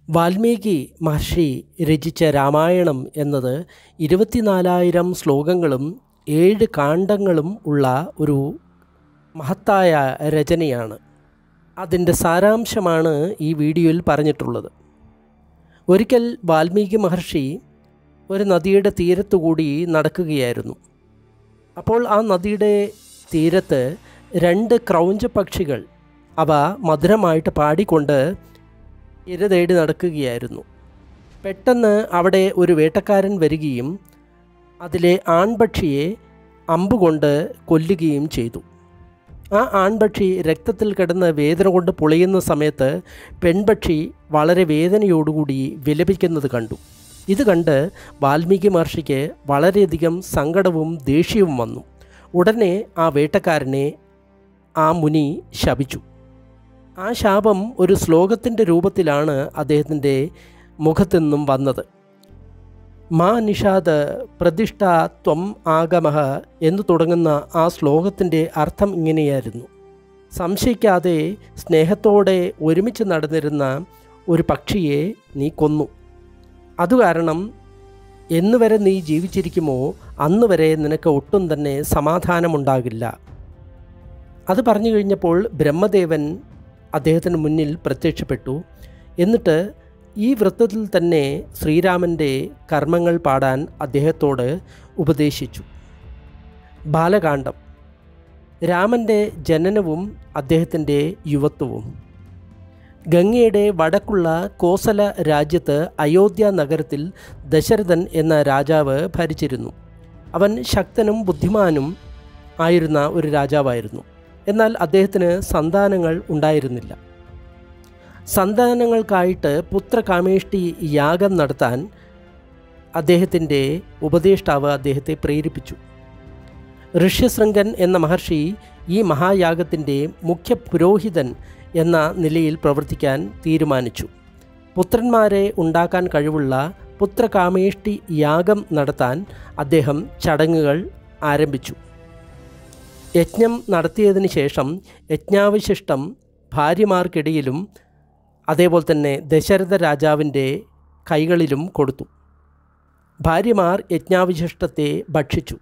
വാൽമീകി മഹർഷി രചിച്ച രാമായണം എന്നത് ഇരുപത്തിനാലായിരം ശ്ലോകങ്ങളും ഏഴ് കാണ്ഡങ്ങളും ഉള്ള ഒരു മഹത്തായ രചനയാണ് അതിൻ്റെ സാരാംശമാണ് ഈ വീഡിയോയിൽ പറഞ്ഞിട്ടുള്ളത് ഒരിക്കൽ വാൽമീകി മഹർഷി ഒരു നദിയുടെ തീരത്തുകൂടി നടക്കുകയായിരുന്നു അപ്പോൾ ആ നദിയുടെ തീരത്ത് രണ്ട് ക്രൗഞ്ച പക്ഷികൾ അവ മധുരമായിട്ട് പാടിക്കൊണ്ട് ഇര തേടി നടക്കുകയായിരുന്നു പെട്ടെന്ന് അവിടെ ഒരു വേട്ടക്കാരൻ വരികയും അതിലെ ആൺപക്ഷിയെ അമ്പുകൊണ്ട് കൊല്ലുകയും ചെയ്തു ആ ആൺപക്ഷി രക്തത്തിൽ കിടന്ന് വേദന കൊണ്ട് പൊളിയുന്ന സമയത്ത് പെൺപക്ഷി വളരെ വേദനയോടുകൂടി വിലപിക്കുന്നത് കണ്ടു ഇത് കണ്ട് വാൽമീകി മഹർഷിക്ക് വളരെയധികം സങ്കടവും ദേഷ്യവും വന്നു ഉടനെ ആ വേട്ടക്കാരനെ ആ മുനി ശപിച്ചു ആ ശാപം ഒരു ശ്ലോകത്തിൻ്റെ രൂപത്തിലാണ് അദ്ദേഹത്തിൻ്റെ മുഖത്തു നിന്നും വന്നത് മാ നിഷാദ് പ്രതിഷ്ഠ ത്വം ആഗമഹ എന്ന് തുടങ്ങുന്ന ആ ശ്ലോകത്തിൻ്റെ അർത്ഥം ഇങ്ങനെയായിരുന്നു സംശയിക്കാതെ സ്നേഹത്തോടെ ഒരുമിച്ച് നടന്നിരുന്ന ഒരു പക്ഷിയെ നീ കൊന്നു അതുകാരണം എന്ന് വരെ നീ ജീവിച്ചിരിക്കുമോ അന്ന് വരെ നിനക്ക് ഒട്ടും തന്നെ സമാധാനമുണ്ടാകില്ല അത് പറഞ്ഞു കഴിഞ്ഞപ്പോൾ ബ്രഹ്മദേവൻ അദ്ദേഹത്തിന് മുന്നിൽ പ്രത്യക്ഷപ്പെട്ടു എന്നിട്ട് ഈ വൃത്തത്തിൽ തന്നെ ശ്രീരാമൻ്റെ കർമ്മങ്ങൾ പാടാൻ അദ്ദേഹത്തോട് ഉപദേശിച്ചു ബാലകാന്ഡം രാമൻ്റെ ജനനവും അദ്ദേഹത്തിൻ്റെ യുവത്വവും ഗംഗയുടെ വടക്കുള്ള കോസല രാജ്യത്ത് അയോധ്യ നഗരത്തിൽ ദശരഥൻ എന്ന രാജാവ് ഭരിച്ചിരുന്നു അവൻ ശക്തനും ബുദ്ധിമാനും ആയിരുന്ന ഒരു രാജാവായിരുന്നു എന്നാൽ അദ്ദേഹത്തിന് സന്താനങ്ങൾ ഉണ്ടായിരുന്നില്ല സന്താനങ്ങൾക്കായിട്ട് പുത്രകാമേഷ്ടി യാഗം നടത്താൻ അദ്ദേഹത്തിൻ്റെ ഉപദേഷ്ടാവ് അദ്ദേഹത്തെ പ്രേരിപ്പിച്ചു ഋഷ്യശൃംഗൻ എന്ന മഹർഷി ഈ മഹായാഗത്തിൻ്റെ മുഖ്യ പുരോഹിതൻ എന്ന നിലയിൽ പ്രവർത്തിക്കാൻ തീരുമാനിച്ചു പുത്രന്മാരെ ഉണ്ടാക്കാൻ കഴിവുള്ള പുത്രകാമേഷ്ടി യാഗം നടത്താൻ അദ്ദേഹം ചടങ്ങുകൾ ആരംഭിച്ചു യജ്ഞം നടത്തിയതിന് ശേഷം യജ്ഞാവശിഷ്ടം ഭാര്യമാർക്കിടയിലും അതേപോലെ തന്നെ ദശരഥ രാജാവിൻ്റെ കൈകളിലും കൊടുത്തു ഭാര്യമാർ യജ്ഞാവശിഷ്ടത്തെ ഭക്ഷിച്ചു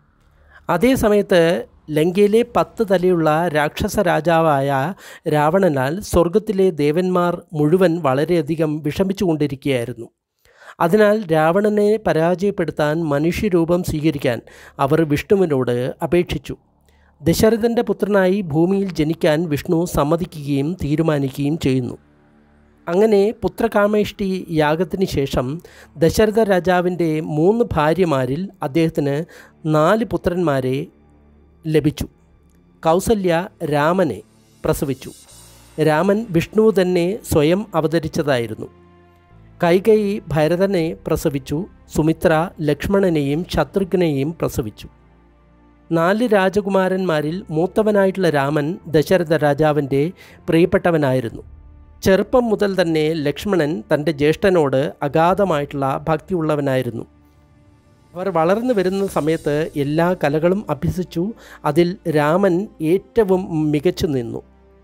അതേ സമയത്ത് ലങ്കയിലെ പത്ത് തലയുള്ള രാക്ഷസ രാജാവായ രാവണനാൽ സ്വർഗത്തിലെ ദേവന്മാർ മുഴുവൻ വളരെയധികം വിഷമിച്ചുകൊണ്ടിരിക്കുകയായിരുന്നു അതിനാൽ രാവണനെ പരാജയപ്പെടുത്താൻ മനുഷ്യരൂപം സ്വീകരിക്കാൻ അവർ വിഷ്ണുവിനോട് അപേക്ഷിച്ചു ദശരഥൻ്റെ പുത്രനായി ഭൂമിയിൽ ജനിക്കാൻ വിഷ്ണു സമ്മതിക്കുകയും തീരുമാനിക്കുകയും ചെയ്യുന്നു അങ്ങനെ പുത്രകാമേഷ്ടി യാഗത്തിന് ശേഷം ദശരഥ രാജാവിൻ്റെ മൂന്ന് ഭാര്യമാരിൽ അദ്ദേഹത്തിന് നാല് പുത്രന്മാരെ ലഭിച്ചു കൗസല്യ രാമനെ പ്രസവിച്ചു രാമൻ വിഷ്ണു തന്നെ സ്വയം അവതരിച്ചതായിരുന്നു കൈകൈ ഭരതനെ പ്രസവിച്ചു സുമിത്ര ലക്ഷ്മണനെയും ശത്രുഘ്നെയും പ്രസവിച്ചു നാല് രാജകുമാരന്മാരിൽ മൂത്തവനായിട്ടുള്ള രാമൻ ദശരഥ രാജാവിൻ്റെ പ്രിയപ്പെട്ടവനായിരുന്നു ചെറുപ്പം മുതൽ തന്നെ ലക്ഷ്മണൻ തൻ്റെ ജ്യേഷ്ഠനോട് അഗാധമായിട്ടുള്ള ഭക്തിയുള്ളവനായിരുന്നു അവർ വളർന്നു വരുന്ന സമയത്ത് എല്ലാ കലകളും അഭ്യസിച്ചു അതിൽ രാമൻ ഏറ്റവും മികച്ചു നിന്നു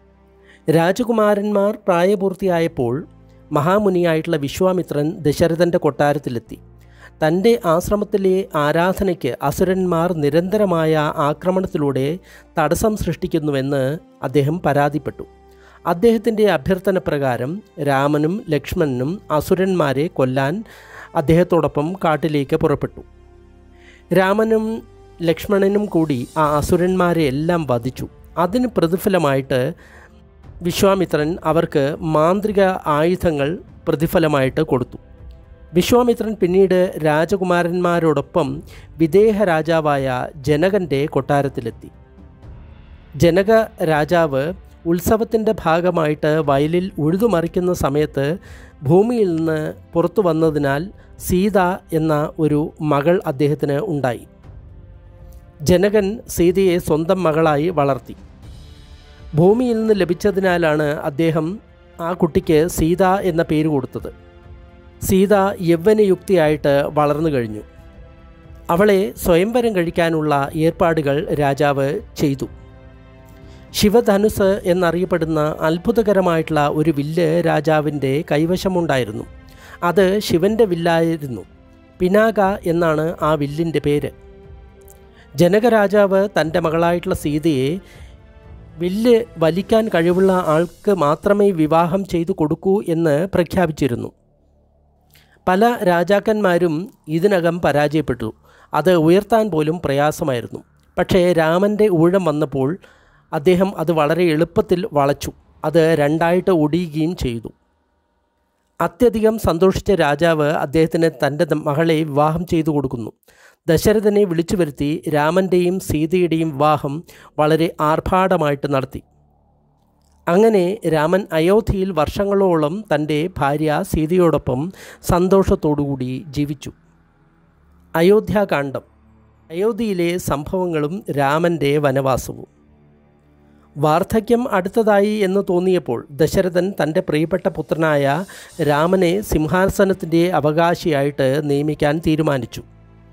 രാജകുമാരന്മാർ പ്രായപൂർത്തിയായപ്പോൾ മഹാമുനിയായിട്ടുള്ള വിശ്വാമിത്രൻ ദശരഥൻ്റെ കൊട്ടാരത്തിലെത്തി തൻ്റെ ആശ്രമത്തിലെ ആരാധനയ്ക്ക് അസുരന്മാർ നിരന്തരമായ ആക്രമണത്തിലൂടെ തടസ്സം സൃഷ്ടിക്കുന്നുവെന്ന് അദ്ദേഹം പരാതിപ്പെട്ടു അദ്ദേഹത്തിൻ്റെ അഭ്യർത്ഥന പ്രകാരം രാമനും ലക്ഷ്മണനും അസുരന്മാരെ കൊല്ലാൻ അദ്ദേഹത്തോടൊപ്പം കാട്ടിലേക്ക് പുറപ്പെട്ടു രാമനും ലക്ഷ്മണനും കൂടി ആ അസുരന്മാരെ എല്ലാം വധിച്ചു അതിന് പ്രതിഫലമായിട്ട് വിശ്വാമിത്രൻ അവർക്ക് മാന്ത്രിക ആയുധങ്ങൾ പ്രതിഫലമായിട്ട് കൊടുത്തു വിശ്വാമിത്രൻ പിന്നീട് രാജകുമാരന്മാരോടൊപ്പം വിദേഹ രാജാവായ ജനകൻ്റെ കൊട്ടാരത്തിലെത്തി ജനക രാജാവ് ഉത്സവത്തിൻ്റെ ഭാഗമായിട്ട് വയലിൽ ഉഴുതുമറിക്കുന്ന സമയത്ത് ഭൂമിയിൽ നിന്ന് പുറത്തു വന്നതിനാൽ സീത എന്ന ഒരു മകൾ അദ്ദേഹത്തിന് ഉണ്ടായി ജനകൻ സീതയെ സ്വന്തം മകളായി വളർത്തി ഭൂമിയിൽ നിന്ന് ലഭിച്ചതിനാലാണ് അദ്ദേഹം ആ കുട്ടിക്ക് സീത എന്ന പേര് കൊടുത്തത് സീത യൗവനയുക്തിയായിട്ട് വളർന്നു കഴിഞ്ഞു അവളെ സ്വയംവരം കഴിക്കാനുള്ള ഏർപ്പാടുകൾ രാജാവ് ചെയ്തു ശിവധനുസ് എന്നറിയപ്പെടുന്ന അത്ഭുതകരമായിട്ടുള്ള ഒരു വില്ല് രാജാവിൻ്റെ കൈവശമുണ്ടായിരുന്നു അത് ശിവൻ്റെ വില്ലായിരുന്നു പിനാക എന്നാണ് ആ വില്ലിൻ്റെ പേര് ജനകരാജാവ് തൻ്റെ മകളായിട്ടുള്ള സീതയെ വില്ല് വലിക്കാൻ കഴിവുള്ള ആൾക്ക് മാത്രമേ വിവാഹം ചെയ്തു കൊടുക്കൂ എന്ന് പ്രഖ്യാപിച്ചിരുന്നു പല രാജാക്കന്മാരും ഇതിനകം പരാജയപ്പെട്ടു അത് ഉയർത്താൻ പോലും പ്രയാസമായിരുന്നു പക്ഷേ രാമൻ്റെ ഊഴം വന്നപ്പോൾ അദ്ദേഹം അത് വളരെ എളുപ്പത്തിൽ വളച്ചു അത് രണ്ടായിട്ട് ഒടിയുകയും ചെയ്തു അത്യധികം സന്തോഷിച്ച രാജാവ് അദ്ദേഹത്തിന് തൻ്റെ മകളെ വിവാഹം ചെയ്തു കൊടുക്കുന്നു ദശരഥനെ വിളിച്ചു വരുത്തി രാമൻ്റെയും സീതയുടെയും വിവാഹം വളരെ ആർഭാടമായിട്ട് നടത്തി അങ്ങനെ രാമൻ അയോധ്യയിൽ വർഷങ്ങളോളം തൻ്റെ ഭാര്യ സീതയോടൊപ്പം സന്തോഷത്തോടുകൂടി ജീവിച്ചു അയോധ്യാകാന്ഡം അയോധ്യയിലെ സംഭവങ്ങളും രാമൻ്റെ വനവാസവും വാർദ്ധക്യം അടുത്തതായി എന്ന് തോന്നിയപ്പോൾ ദശരഥൻ തൻ്റെ പ്രിയപ്പെട്ട പുത്രനായ രാമനെ സിംഹാസനത്തിൻ്റെ അവകാശിയായിട്ട് നിയമിക്കാൻ തീരുമാനിച്ചു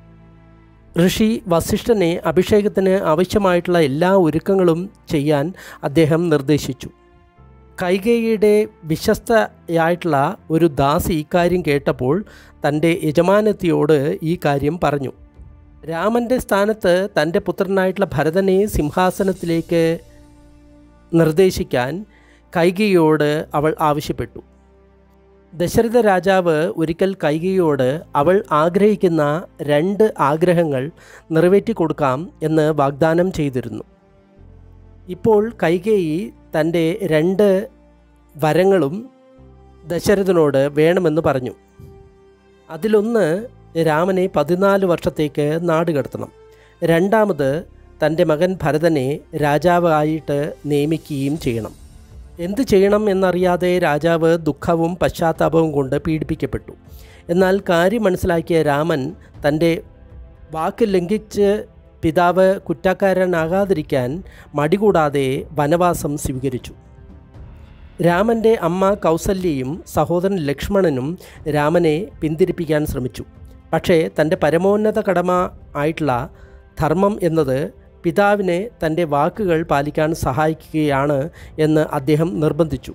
ഋഷി വസിഷ്ഠനെ അഭിഷേകത്തിന് ആവശ്യമായിട്ടുള്ള എല്ലാ ഒരുക്കങ്ങളും ചെയ്യാൻ അദ്ദേഹം നിർദ്ദേശിച്ചു കൈകേയിയുടെ വിശ്വസ്തയായിട്ടുള്ള ഒരു ദാസി ഇക്കാര്യം കേട്ടപ്പോൾ തൻ്റെ യജമാനത്തിയോട് ഈ കാര്യം പറഞ്ഞു രാമൻ്റെ സ്ഥാനത്ത് തൻ്റെ പുത്രനായിട്ടുള്ള ഭരതനെ സിംഹാസനത്തിലേക്ക് നിർദ്ദേശിക്കാൻ കൈകയോട് അവൾ ആവശ്യപ്പെട്ടു ദശരഥ രാജാവ് ഒരിക്കൽ കൈകയോട് അവൾ ആഗ്രഹിക്കുന്ന രണ്ട് ആഗ്രഹങ്ങൾ നിറവേറ്റി കൊടുക്കാം എന്ന് വാഗ്ദാനം ചെയ്തിരുന്നു ഇപ്പോൾ കൈകേയി തൻ്റെ രണ്ട് വരങ്ങളും ദശരഥനോട് വേണമെന്ന് പറഞ്ഞു അതിലൊന്ന് രാമനെ പതിനാല് വർഷത്തേക്ക് നാട് കടത്തണം രണ്ടാമത് തൻ്റെ മകൻ ഭരതനെ രാജാവായിട്ട് നിയമിക്കുകയും ചെയ്യണം എന്ത് ചെയ്യണം എന്നറിയാതെ രാജാവ് ദുഃഖവും പശ്ചാത്താപവും കൊണ്ട് പീഡിപ്പിക്കപ്പെട്ടു എന്നാൽ കാര്യം മനസ്സിലാക്കിയ രാമൻ തൻ്റെ വാക്ക് ലംഘിച്ച് പിതാവ് കുറ്റക്കാരനാകാതിരിക്കാൻ മടികൂടാതെ വനവാസം സ്വീകരിച്ചു രാമൻ്റെ അമ്മ കൗസല്യയും സഹോദരൻ ലക്ഷ്മണനും രാമനെ പിന്തിരിപ്പിക്കാൻ ശ്രമിച്ചു പക്ഷേ തൻ്റെ പരമോന്നത കടമ ആയിട്ടുള്ള ധർമ്മം എന്നത് പിതാവിനെ തൻ്റെ വാക്കുകൾ പാലിക്കാൻ സഹായിക്കുകയാണ് എന്ന് അദ്ദേഹം നിർബന്ധിച്ചു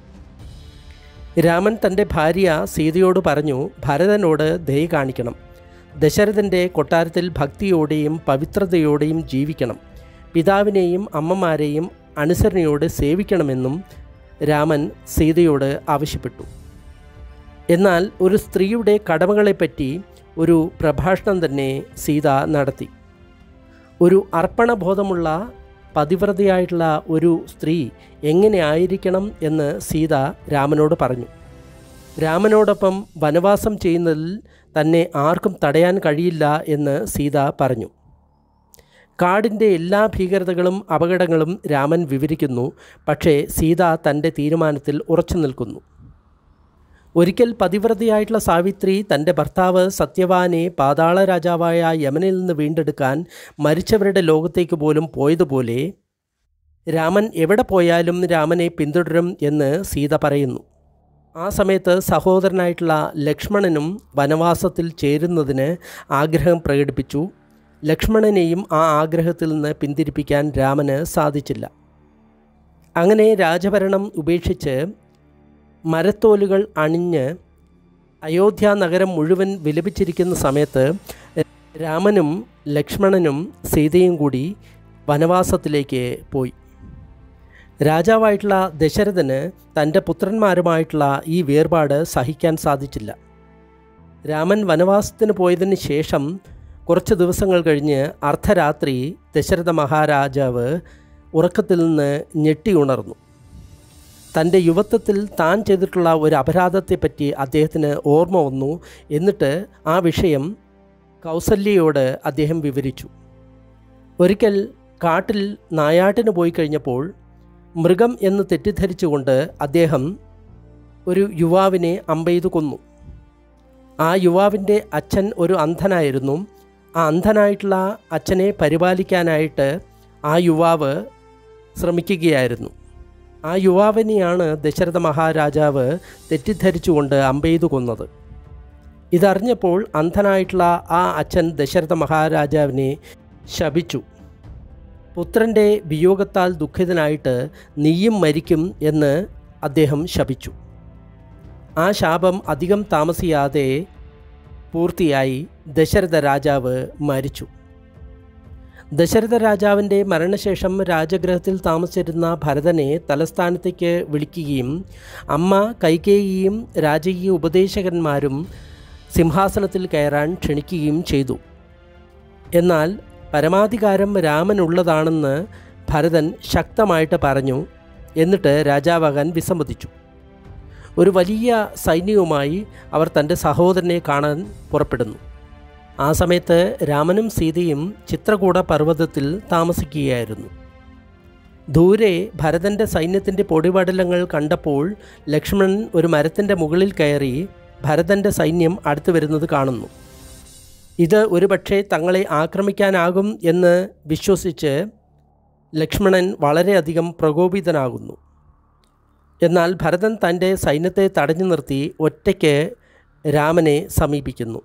രാമൻ തൻ്റെ ഭാര്യ സീതയോട് പറഞ്ഞു ഭരതനോട് ദയ കാണിക്കണം ദശരഥൻ്റെ കൊട്ടാരത്തിൽ ഭക്തിയോടെയും പവിത്രതയോടെയും ജീവിക്കണം പിതാവിനെയും അമ്മമാരെയും അനുസരണയോടെ സേവിക്കണമെന്നും രാമൻ സീതയോട് ആവശ്യപ്പെട്ടു എന്നാൽ ഒരു സ്ത്രീയുടെ കടമകളെപ്പറ്റി ഒരു പ്രഭാഷണം തന്നെ സീത നടത്തി ഒരു അർപ്പണബോധമുള്ള പതിവ്രതയായിട്ടുള്ള ഒരു സ്ത്രീ എങ്ങനെ ആയിരിക്കണം എന്ന് സീത രാമനോട് പറഞ്ഞു രാമനോടൊപ്പം വനവാസം ചെയ്യുന്നതിൽ തന്നെ ആർക്കും തടയാൻ കഴിയില്ല എന്ന് സീത പറഞ്ഞു കാടിൻ്റെ എല്ലാ ഭീകരതകളും അപകടങ്ങളും രാമൻ വിവരിക്കുന്നു പക്ഷേ സീത തൻ്റെ തീരുമാനത്തിൽ ഉറച്ചു നിൽക്കുന്നു ഒരിക്കൽ പതിവ്രതയായിട്ടുള്ള സാവിത്രി തൻ്റെ ഭർത്താവ് സത്യവാനെ പാതാള രാജാവായ യമനിൽ നിന്ന് വീണ്ടെടുക്കാൻ മരിച്ചവരുടെ ലോകത്തേക്ക് പോലും പോയതുപോലെ രാമൻ എവിടെ പോയാലും രാമനെ പിന്തുടരും എന്ന് സീത പറയുന്നു ആ സമയത്ത് സഹോദരനായിട്ടുള്ള ലക്ഷ്മണനും വനവാസത്തിൽ ചേരുന്നതിന് ആഗ്രഹം പ്രകടിപ്പിച്ചു ലക്ഷ്മണനെയും ആ ആഗ്രഹത്തിൽ നിന്ന് പിന്തിരിപ്പിക്കാൻ രാമന് സാധിച്ചില്ല അങ്ങനെ രാജഭരണം ഉപേക്ഷിച്ച് മരത്തോലുകൾ അണിഞ്ഞ് അയോധ്യ നഗരം മുഴുവൻ വിലപിച്ചിരിക്കുന്ന സമയത്ത് രാമനും ലക്ഷ്മണനും സീതയും കൂടി വനവാസത്തിലേക്ക് പോയി രാജാവായിട്ടുള്ള ദശരഥന് തൻ്റെ പുത്രന്മാരുമായിട്ടുള്ള ഈ വേർപാട് സഹിക്കാൻ സാധിച്ചില്ല രാമൻ വനവാസത്തിന് പോയതിന് ശേഷം കുറച്ച് ദിവസങ്ങൾ കഴിഞ്ഞ് അർദ്ധരാത്രി ദശരഥ മഹാരാജാവ് ഉറക്കത്തിൽ നിന്ന് ഞെട്ടി ഉണർന്നു തൻ്റെ യുവത്വത്തിൽ താൻ ചെയ്തിട്ടുള്ള ഒരു അപരാധത്തെപ്പറ്റി അദ്ദേഹത്തിന് ഓർമ്മ വന്നു എന്നിട്ട് ആ വിഷയം കൗസല്യയോട് അദ്ദേഹം വിവരിച്ചു ഒരിക്കൽ കാട്ടിൽ നായാട്ടിന് പോയി കഴിഞ്ഞപ്പോൾ മൃഗം എന്ന് തെറ്റിദ്ധരിച്ചുകൊണ്ട് അദ്ദേഹം ഒരു യുവാവിനെ അമ്പെയ്തു കൊന്നു ആ യുവാവിൻ്റെ അച്ഛൻ ഒരു അന്ധനായിരുന്നു ആ അന്ധനായിട്ടുള്ള അച്ഛനെ പരിപാലിക്കാനായിട്ട് ആ യുവാവ് ശ്രമിക്കുകയായിരുന്നു ആ യുവാവിനെയാണ് ദശരഥ മഹാരാജാവ് തെറ്റിദ്ധരിച്ചുകൊണ്ട് അമ്പെയ്തു കൊന്നത് ഇതറിഞ്ഞപ്പോൾ അന്ധനായിട്ടുള്ള ആ അച്ഛൻ ദശരഥ മഹാരാജാവിനെ ശപിച്ചു പുത്രൻ്റെ വിയോഗത്താൽ ദുഃഖിതനായിട്ട് നീയും മരിക്കും എന്ന് അദ്ദേഹം ശപിച്ചു ആ ശാപം അധികം താമസിയാതെ പൂർത്തിയായി ദശരഥ രാജാവ് മരിച്ചു ദശരഥ രാജാവിൻ്റെ മരണശേഷം രാജഗൃഹത്തിൽ താമസിച്ചിരുന്ന ഭരതനെ തലസ്ഥാനത്തേക്ക് വിളിക്കുകയും അമ്മ കൈകേയിയും രാജകീയ ഉപദേശകന്മാരും സിംഹാസനത്തിൽ കയറാൻ ക്ഷണിക്കുകയും ചെയ്തു എന്നാൽ പരമാധികാരം രാമനുള്ളതാണെന്ന് ഭരതൻ ശക്തമായിട്ട് പറഞ്ഞു എന്നിട്ട് രാജാവാകാൻ വിസമ്മതിച്ചു ഒരു വലിയ സൈന്യവുമായി അവർ തൻ്റെ സഹോദരനെ കാണാൻ പുറപ്പെടുന്നു ആ സമയത്ത് രാമനും സീതയും ചിത്രകൂട പർവ്വതത്തിൽ താമസിക്കുകയായിരുന്നു ദൂരെ ഭരതൻ്റെ സൈന്യത്തിൻ്റെ പൊടിപടലങ്ങൾ കണ്ടപ്പോൾ ലക്ഷ്മണൻ ഒരു മരത്തിൻ്റെ മുകളിൽ കയറി ഭരതൻ്റെ സൈന്യം അടുത്തു വരുന്നത് കാണുന്നു ഇത് ഒരുപക്ഷെ തങ്ങളെ ആക്രമിക്കാനാകും എന്ന് വിശ്വസിച്ച് ലക്ഷ്മണൻ വളരെയധികം പ്രകോപിതനാകുന്നു എന്നാൽ ഭരതൻ തൻ്റെ സൈന്യത്തെ തടഞ്ഞു നിർത്തി ഒറ്റയ്ക്ക് രാമനെ സമീപിക്കുന്നു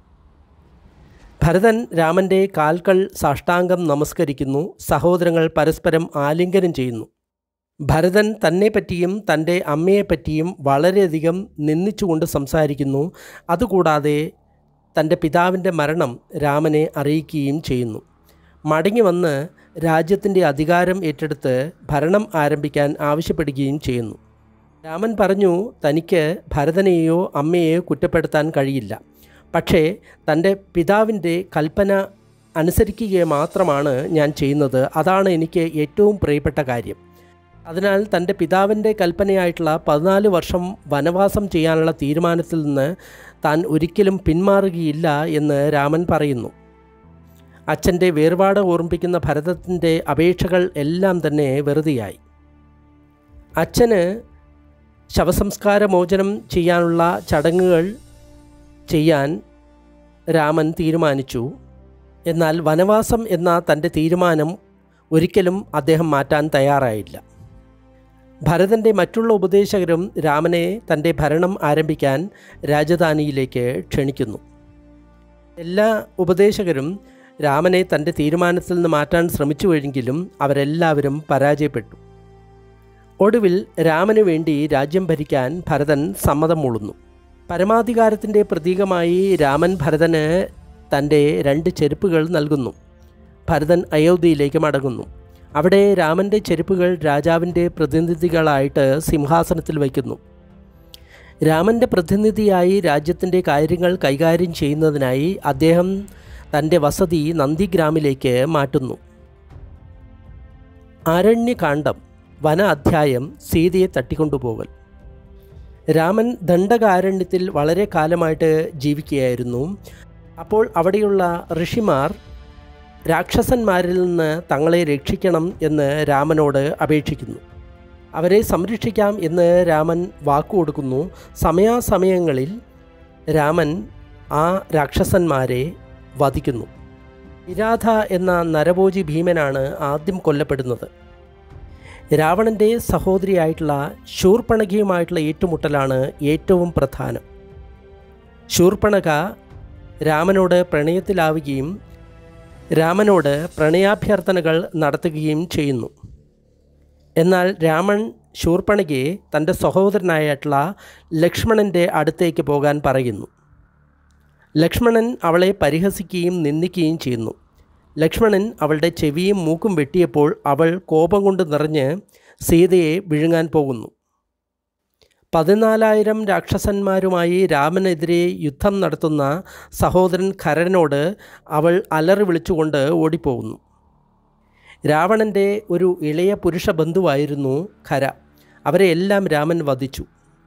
ഭരതൻ രാമൻ്റെ കാൽക്കൾ സാഷ്ടാംഗം നമസ്കരിക്കുന്നു സഹോദരങ്ങൾ പരസ്പരം ആലിംഗനം ചെയ്യുന്നു ഭരതൻ തന്നെപ്പറ്റിയും തൻ്റെ അമ്മയെപ്പറ്റിയും വളരെയധികം നിന്ദിച്ചുകൊണ്ട് സംസാരിക്കുന്നു അതുകൂടാതെ തൻ്റെ പിതാവിൻ്റെ മരണം രാമനെ അറിയിക്കുകയും ചെയ്യുന്നു മടങ്ങി വന്ന് രാജ്യത്തിൻ്റെ അധികാരം ഏറ്റെടുത്ത് ഭരണം ആരംഭിക്കാൻ ആവശ്യപ്പെടുകയും ചെയ്യുന്നു രാമൻ പറഞ്ഞു തനിക്ക് ഭരതനെയോ അമ്മയെയോ കുറ്റപ്പെടുത്താൻ കഴിയില്ല പക്ഷേ തൻ്റെ പിതാവിൻ്റെ കൽപ്പന അനുസരിക്കുക മാത്രമാണ് ഞാൻ ചെയ്യുന്നത് അതാണ് എനിക്ക് ഏറ്റവും പ്രിയപ്പെട്ട കാര്യം അതിനാൽ തൻ്റെ പിതാവിൻ്റെ കൽപ്പനയായിട്ടുള്ള പതിനാല് വർഷം വനവാസം ചെയ്യാനുള്ള തീരുമാനത്തിൽ നിന്ന് താൻ ഒരിക്കലും പിന്മാറുകയില്ല എന്ന് രാമൻ പറയുന്നു അച്ഛൻ്റെ വേർപാട് ഓർമ്മിപ്പിക്കുന്ന ഭരതത്തിൻ്റെ അപേക്ഷകൾ എല്ലാം തന്നെ വെറുതെയായി അച്ഛന് ശവസംസ്കാര മോചനം ചെയ്യാനുള്ള ചടങ്ങുകൾ ചെയ്യാൻ രാമൻ തീരുമാനിച്ചു എന്നാൽ വനവാസം എന്ന തൻ്റെ തീരുമാനം ഒരിക്കലും അദ്ദേഹം മാറ്റാൻ തയ്യാറായില്ല ഭരതൻ്റെ മറ്റുള്ള ഉപദേശകരും രാമനെ തൻ്റെ ഭരണം ആരംഭിക്കാൻ രാജധാനിയിലേക്ക് ക്ഷണിക്കുന്നു എല്ലാ ഉപദേശകരും രാമനെ തൻ്റെ തീരുമാനത്തിൽ നിന്ന് മാറ്റാൻ ശ്രമിച്ചുവെങ്കിലും അവരെല്ലാവരും പരാജയപ്പെട്ടു ഒടുവിൽ രാമനു വേണ്ടി രാജ്യം ഭരിക്കാൻ ഭരതൻ സമ്മതം മൂളുന്നു പരമാധികാരത്തിൻ്റെ പ്രതീകമായി രാമൻ ഭരതന് തൻ്റെ രണ്ട് ചെരുപ്പുകൾ നൽകുന്നു ഭരതൻ അയോധ്യയിലേക്ക് മടങ്ങുന്നു അവിടെ രാമൻ്റെ ചെരുപ്പുകൾ രാജാവിൻ്റെ പ്രതിനിധികളായിട്ട് സിംഹാസനത്തിൽ വയ്ക്കുന്നു രാമൻ്റെ പ്രതിനിധിയായി രാജ്യത്തിൻ്റെ കാര്യങ്ങൾ കൈകാര്യം ചെയ്യുന്നതിനായി അദ്ദേഹം തൻ്റെ വസതി നന്ദിഗ്രാമിലേക്ക് മാറ്റുന്നു ആരണ്യകാന്ഡം വന അധ്യായം സീതയെ തട്ടിക്കൊണ്ടുപോകൽ രാമൻ ദണ്ഡകാരണ്യത്തിൽ വളരെ കാലമായിട്ട് ജീവിക്കുകയായിരുന്നു അപ്പോൾ അവിടെയുള്ള ഋഷിമാർ രാക്ഷസന്മാരിൽ നിന്ന് തങ്ങളെ രക്ഷിക്കണം എന്ന് രാമനോട് അപേക്ഷിക്കുന്നു അവരെ സംരക്ഷിക്കാം എന്ന് രാമൻ വാക്കുകൊടുക്കുന്നു സമയാസമയങ്ങളിൽ രാമൻ ആ രാക്ഷസന്മാരെ വധിക്കുന്നു വിരാധ എന്ന നരഭോജി ഭീമനാണ് ആദ്യം കൊല്ലപ്പെടുന്നത് രാവണൻ്റെ സഹോദരിയായിട്ടുള്ള ശൂർപ്പണഖയുമായിട്ടുള്ള ഏറ്റുമുട്ടലാണ് ഏറ്റവും പ്രധാനം ശൂർപ്പണഖ രാമനോട് പ്രണയത്തിലാവുകയും രാമനോട് പ്രണയാഭ്യർത്ഥനകൾ നടത്തുകയും ചെയ്യുന്നു എന്നാൽ രാമൻ ശൂർപ്പണഖയെ തൻ്റെ സഹോദരനായിട്ടുള്ള ലക്ഷ്മണൻ്റെ അടുത്തേക്ക് പോകാൻ പറയുന്നു ലക്ഷ്മണൻ അവളെ പരിഹസിക്കുകയും നിന്ദിക്കുകയും ചെയ്യുന്നു ലക്ഷ്മണൻ അവളുടെ ചെവിയും മൂക്കും വെട്ടിയപ്പോൾ അവൾ കോപം കൊണ്ട് നിറഞ്ഞ് സീതയെ വിഴുങ്ങാൻ പോകുന്നു പതിനാലായിരം രാക്ഷസന്മാരുമായി രാമനെതിരെ യുദ്ധം നടത്തുന്ന സഹോദരൻ ഖരനോട് അവൾ അലറി വിളിച്ചുകൊണ്ട് ഓടിപ്പോകുന്നു രാവണൻ്റെ ഒരു ഇളയ പുരുഷ ബന്ധുവായിരുന്നു ഖര അവരെ എല്ലാം രാമൻ വധിച്ചു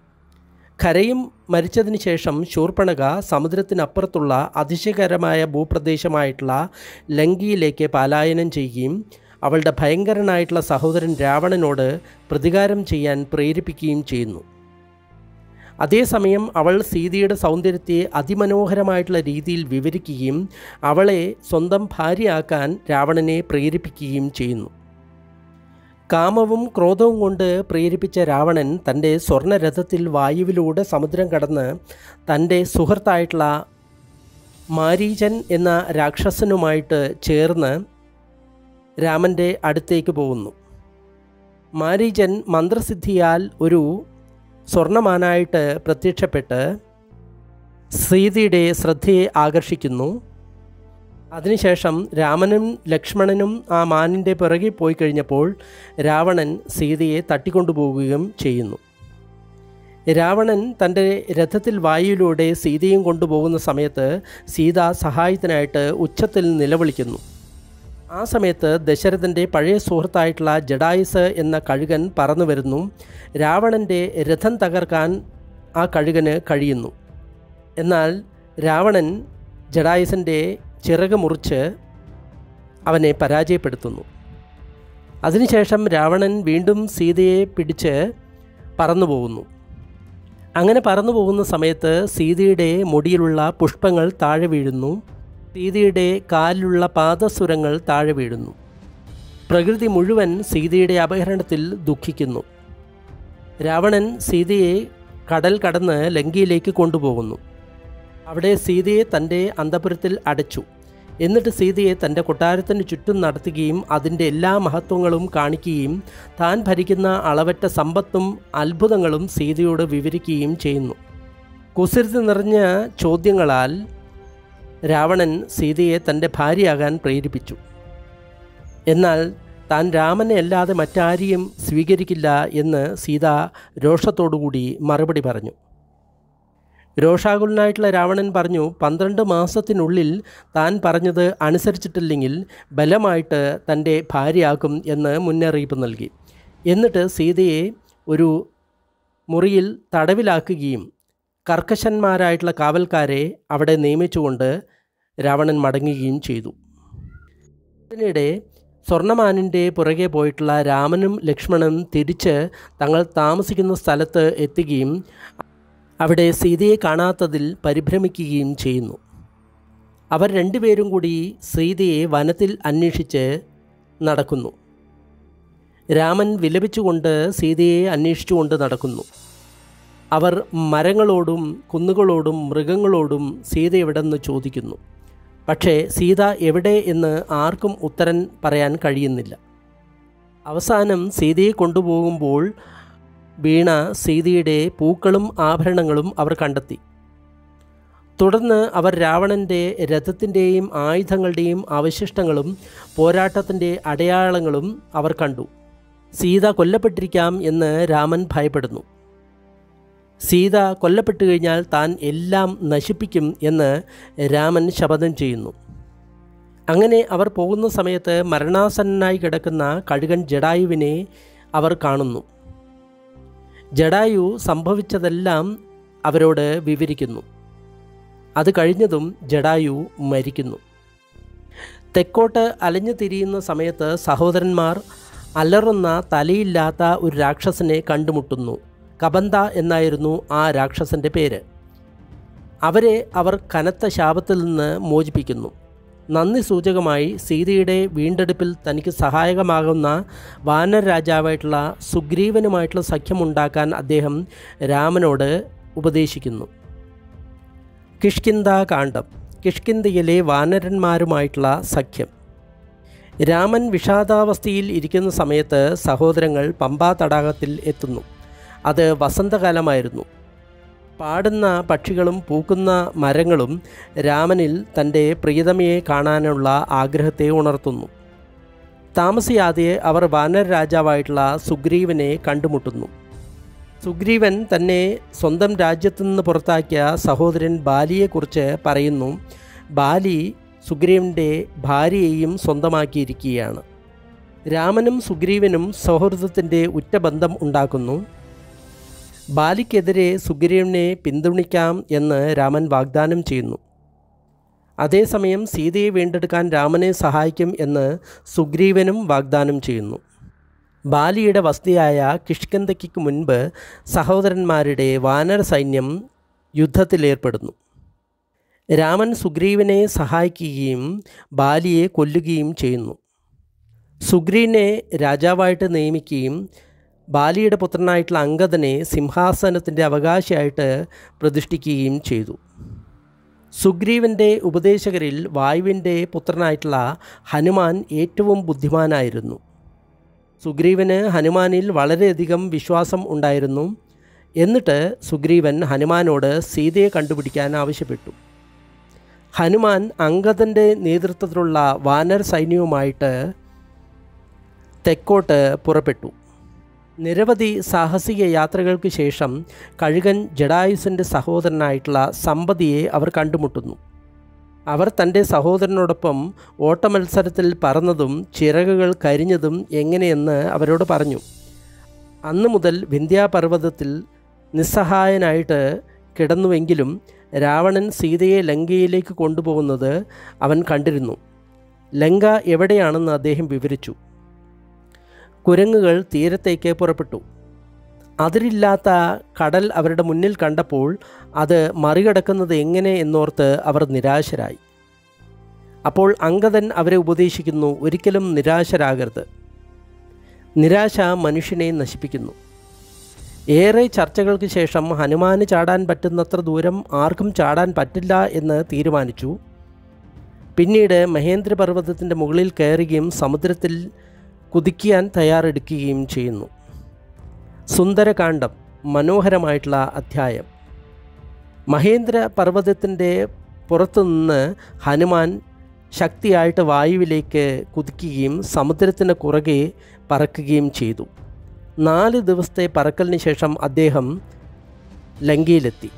ഖരയും മരിച്ചതിന് ശേഷം ശൂർപ്പണക സമുദ്രത്തിനപ്പുറത്തുള്ള അതിശയകരമായ ഭൂപ്രദേശമായിട്ടുള്ള ലങ്കയിലേക്ക് പലായനം ചെയ്യുകയും അവളുടെ ഭയങ്കരനായിട്ടുള്ള സഹോദരൻ രാവണനോട് പ്രതികാരം ചെയ്യാൻ പ്രേരിപ്പിക്കുകയും ചെയ്യുന്നു അതേസമയം അവൾ സീതയുടെ സൗന്ദര്യത്തെ അതിമനോഹരമായിട്ടുള്ള രീതിയിൽ വിവരിക്കുകയും അവളെ സ്വന്തം ഭാര്യയാക്കാൻ രാവണനെ പ്രേരിപ്പിക്കുകയും ചെയ്യുന്നു കാമവും ക്രോധവും കൊണ്ട് പ്രേരിപ്പിച്ച രാവണൻ തൻ്റെ സ്വർണ്ണരഥത്തിൽ വായുവിലൂടെ സമുദ്രം കടന്ന് തൻ്റെ സുഹൃത്തായിട്ടുള്ള മാരീചൻ എന്ന രാക്ഷസനുമായിട്ട് ചേർന്ന് രാമൻ്റെ അടുത്തേക്ക് പോകുന്നു മാരീചൻ മന്ത്രസിദ്ധിയാൽ ഒരു സ്വർണമാനായിട്ട് പ്രത്യക്ഷപ്പെട്ട് സീതയുടെ ശ്രദ്ധയെ ആകർഷിക്കുന്നു അതിനുശേഷം രാമനും ലക്ഷ്മണനും ആ മാനിൻ്റെ പിറകിൽ പോയി കഴിഞ്ഞപ്പോൾ രാവണൻ സീതയെ തട്ടിക്കൊണ്ടുപോവുകയും ചെയ്യുന്നു രാവണൻ തൻ്റെ രഥത്തിൽ വായുവിലൂടെ സീതയും കൊണ്ടുപോകുന്ന സമയത്ത് സീത സഹായത്തിനായിട്ട് ഉച്ചത്തിൽ നിലവിളിക്കുന്നു ആ സമയത്ത് ദശരഥൻ്റെ പഴയ സുഹൃത്തായിട്ടുള്ള ജഡായുസ് എന്ന കഴുകൻ പറന്നു വരുന്നു രാവണൻ്റെ രഥം തകർക്കാൻ ആ കഴുകന് കഴിയുന്നു എന്നാൽ രാവണൻ ജഡായുസിൻ്റെ ചിറക് മുറിച്ച് അവനെ പരാജയപ്പെടുത്തുന്നു അതിനുശേഷം രാവണൻ വീണ്ടും സീതയെ പിടിച്ച് പറന്നു പോകുന്നു അങ്ങനെ പറന്നു പോകുന്ന സമയത്ത് സീതയുടെ മുടിയിലുള്ള പുഷ്പങ്ങൾ താഴെ വീഴുന്നു സീതയുടെ കാലിലുള്ള പാദസുരങ്ങൾ താഴെ വീഴുന്നു പ്രകൃതി മുഴുവൻ സീതയുടെ അപഹരണത്തിൽ ദുഃഖിക്കുന്നു രാവണൻ സീതയെ കടൽ കടന്ന് ലങ്കയിലേക്ക് കൊണ്ടുപോകുന്നു അവിടെ സീതയെ തൻ്റെ അന്തപുരത്തിൽ അടച്ചു എന്നിട്ട് സീതയെ തൻ്റെ കൊട്ടാരത്തിന് ചുറ്റും നടത്തുകയും അതിൻ്റെ എല്ലാ മഹത്വങ്ങളും കാണിക്കുകയും താൻ ഭരിക്കുന്ന അളവറ്റ സമ്പത്തും അത്ഭുതങ്ങളും സീതയോട് വിവരിക്കുകയും ചെയ്യുന്നു കുസൃതി നിറഞ്ഞ ചോദ്യങ്ങളാൽ രാവണൻ സീതയെ തൻ്റെ ഭാര്യയാകാൻ പ്രേരിപ്പിച്ചു എന്നാൽ താൻ രാമനെ അല്ലാതെ മറ്റാരെയും സ്വീകരിക്കില്ല എന്ന് സീത രോഷത്തോടുകൂടി മറുപടി പറഞ്ഞു രോഷാകുലനായിട്ടുള്ള രാവണൻ പറഞ്ഞു പന്ത്രണ്ട് മാസത്തിനുള്ളിൽ താൻ പറഞ്ഞത് അനുസരിച്ചിട്ടില്ലെങ്കിൽ ബലമായിട്ട് തൻ്റെ ഭാര്യയാക്കും എന്ന് മുന്നറിയിപ്പ് നൽകി എന്നിട്ട് സീതയെ ഒരു മുറിയിൽ തടവിലാക്കുകയും കർക്കശന്മാരായിട്ടുള്ള കാവൽക്കാരെ അവിടെ നിയമിച്ചുകൊണ്ട് രാവണൻ മടങ്ങുകയും ചെയ്തു ഇതിനിടെ സ്വർണ്ണമാനിൻ്റെ പുറകെ പോയിട്ടുള്ള രാമനും ലക്ഷ്മണനും തിരിച്ച് തങ്ങൾ താമസിക്കുന്ന സ്ഥലത്ത് എത്തുകയും അവിടെ സീതയെ കാണാത്തതിൽ പരിഭ്രമിക്കുകയും ചെയ്യുന്നു അവർ രണ്ടുപേരും കൂടി സീതയെ വനത്തിൽ അന്വേഷിച്ച് നടക്കുന്നു രാമൻ വിലപിച്ചുകൊണ്ട് സീതയെ അന്വേഷിച്ചുകൊണ്ട് നടക്കുന്നു അവർ മരങ്ങളോടും കുന്നുകളോടും മൃഗങ്ങളോടും സീത എവിടെന്ന് ചോദിക്കുന്നു പക്ഷേ സീത എവിടെ എന്ന് ആർക്കും ഉത്തരം പറയാൻ കഴിയുന്നില്ല അവസാനം സീതയെ കൊണ്ടുപോകുമ്പോൾ വീണ സീതയുടെ പൂക്കളും ആഭരണങ്ങളും അവർ കണ്ടെത്തി തുടർന്ന് അവർ രാവണൻ്റെ രഥത്തിൻ്റെയും ആയുധങ്ങളുടെയും അവശിഷ്ടങ്ങളും പോരാട്ടത്തിൻ്റെ അടയാളങ്ങളും അവർ കണ്ടു സീത കൊല്ലപ്പെട്ടിരിക്കാം എന്ന് രാമൻ ഭയപ്പെടുന്നു സീത കൊല്ലപ്പെട്ടു കഴിഞ്ഞാൽ താൻ എല്ലാം നശിപ്പിക്കും എന്ന് രാമൻ ശപഥം ചെയ്യുന്നു അങ്ങനെ അവർ പോകുന്ന സമയത്ത് മരണാസന്നനായി കിടക്കുന്ന കഴുകൻ ജഡായുവിനെ അവർ കാണുന്നു ജഡായു സംഭവിച്ചതെല്ലാം അവരോട് വിവരിക്കുന്നു അത് കഴിഞ്ഞതും ജഡായു മരിക്കുന്നു തെക്കോട്ട് അലഞ്ഞു തിരിയുന്ന സമയത്ത് സഹോദരന്മാർ അലറുന്ന തലയില്ലാത്ത ഒരു രാക്ഷസനെ കണ്ടുമുട്ടുന്നു കബന്ത എന്നായിരുന്നു ആ രാക്ഷസൻ്റെ പേര് അവരെ അവർ കനത്ത ശാപത്തിൽ നിന്ന് മോചിപ്പിക്കുന്നു നന്ദി സൂചകമായി സീതയുടെ വീണ്ടെടുപ്പിൽ തനിക്ക് സഹായകമാകുന്ന വാനര രാജാവായിട്ടുള്ള സുഗ്രീവനുമായിട്ടുള്ള സഖ്യമുണ്ടാക്കാൻ അദ്ദേഹം രാമനോട് ഉപദേശിക്കുന്നു കിഷ്കിന്ദ കാണ്ഡം കിഷ്കിന്ദയിലെ വാനരന്മാരുമായിട്ടുള്ള സഖ്യം രാമൻ വിഷാദാവസ്ഥയിൽ ഇരിക്കുന്ന സമയത്ത് സഹോദരങ്ങൾ പമ്പാ തടാകത്തിൽ എത്തുന്നു അത് വസന്തകാലമായിരുന്നു പാടുന്ന പക്ഷികളും പൂക്കുന്ന മരങ്ങളും രാമനിൽ തൻ്റെ പ്രിയതമയെ കാണാനുള്ള ആഗ്രഹത്തെ ഉണർത്തുന്നു താമസിയാതെ അവർ വാനര രാജാവായിട്ടുള്ള സുഗ്രീവനെ കണ്ടുമുട്ടുന്നു സുഗ്രീവൻ തന്നെ സ്വന്തം രാജ്യത്തു നിന്ന് പുറത്താക്കിയ സഹോദരൻ ബാലിയെക്കുറിച്ച് പറയുന്നു ബാലി സുഗ്രീവൻ്റെ ഭാര്യയെയും സ്വന്തമാക്കിയിരിക്കുകയാണ് രാമനും സുഗ്രീവനും സൗഹൃദത്തിൻ്റെ ഉറ്റ ബന്ധം ഉണ്ടാക്കുന്നു ബാലിക്കെതിരെ സുഗ്രീവനെ പിന്തുണയ്ക്കാം എന്ന് രാമൻ വാഗ്ദാനം ചെയ്യുന്നു അതേസമയം സീതയെ വീണ്ടെടുക്കാൻ രാമനെ സഹായിക്കും എന്ന് സുഗ്രീവനും വാഗ്ദാനം ചെയ്യുന്നു ബാലിയുടെ വസ്തിയായ കിഷ്കന്തയ്ക്ക് മുൻപ് സഹോദരന്മാരുടെ വാനര സൈന്യം യുദ്ധത്തിലേർപ്പെടുന്നു രാമൻ സുഗ്രീവനെ സഹായിക്കുകയും ബാലിയെ കൊല്ലുകയും ചെയ്യുന്നു സുഗ്രീവനെ രാജാവായിട്ട് നിയമിക്കുകയും ബാലിയുടെ പുത്രനായിട്ടുള്ള അങ്കദനെ സിംഹാസനത്തിൻ്റെ അവകാശിയായിട്ട് പ്രതിഷ്ഠിക്കുകയും ചെയ്തു സുഗ്രീവൻ്റെ ഉപദേശകരിൽ വായുവിൻ്റെ പുത്രനായിട്ടുള്ള ഹനുമാൻ ഏറ്റവും ബുദ്ധിമാനായിരുന്നു സുഗ്രീവന് ഹനുമാനിൽ വളരെയധികം വിശ്വാസം ഉണ്ടായിരുന്നു എന്നിട്ട് സുഗ്രീവൻ ഹനുമാനോട് സീതയെ കണ്ടുപിടിക്കാൻ ആവശ്യപ്പെട്ടു ഹനുമാൻ അങ്കദൻ്റെ നേതൃത്വത്തിലുള്ള വാനർ സൈന്യവുമായിട്ട് തെക്കോട്ട് പുറപ്പെട്ടു നിരവധി സാഹസിക യാത്രകൾക്ക് ശേഷം കഴുകൻ ജഡായുസിൻ്റെ സഹോദരനായിട്ടുള്ള സമ്പതിയെ അവർ കണ്ടുമുട്ടുന്നു അവർ തൻ്റെ സഹോദരനോടൊപ്പം ഓട്ടമത്സരത്തിൽ പറന്നതും ചിറകുകൾ കരിഞ്ഞതും എങ്ങനെയെന്ന് അവരോട് പറഞ്ഞു അന്നു മുതൽ വിന്ധ്യാപർവ്വതത്തിൽ നിസ്സഹായനായിട്ട് കിടന്നുവെങ്കിലും രാവണൻ സീതയെ ലങ്കയിലേക്ക് കൊണ്ടുപോകുന്നത് അവൻ കണ്ടിരുന്നു ലങ്ക എവിടെയാണെന്ന് അദ്ദേഹം വിവരിച്ചു കുരങ്ങുകൾ തീരത്തേക്ക് പുറപ്പെട്ടു അതിരില്ലാത്ത കടൽ അവരുടെ മുന്നിൽ കണ്ടപ്പോൾ അത് മറികടക്കുന്നത് എങ്ങനെ എന്നോർത്ത് അവർ നിരാശരായി അപ്പോൾ അങ്കദൻ അവരെ ഉപദേശിക്കുന്നു ഒരിക്കലും നിരാശരാകരുത് നിരാശ മനുഷ്യനെ നശിപ്പിക്കുന്നു ഏറെ ചർച്ചകൾക്ക് ശേഷം ഹനുമാന് ചാടാൻ പറ്റുന്നത്ര ദൂരം ആർക്കും ചാടാൻ പറ്റില്ല എന്ന് തീരുമാനിച്ചു പിന്നീട് മഹേന്ദ്രപർവ്വതത്തിൻ്റെ മുകളിൽ കയറുകയും സമുദ്രത്തിൽ കുതിക്കാൻ തയ്യാറെടുക്കുകയും ചെയ്യുന്നു സുന്ദരകാന്ഡം മനോഹരമായിട്ടുള്ള അധ്യായം മഹേന്ദ്ര പർവ്വതത്തിൻ്റെ പുറത്തുനിന്ന് ഹനുമാൻ ശക്തിയായിട്ട് വായുവിലേക്ക് കുതിക്കുകയും സമുദ്രത്തിന് കുറുകെ പറക്കുകയും ചെയ്തു നാല് ദിവസത്തെ പറക്കലിന് ശേഷം അദ്ദേഹം ലങ്കയിലെത്തി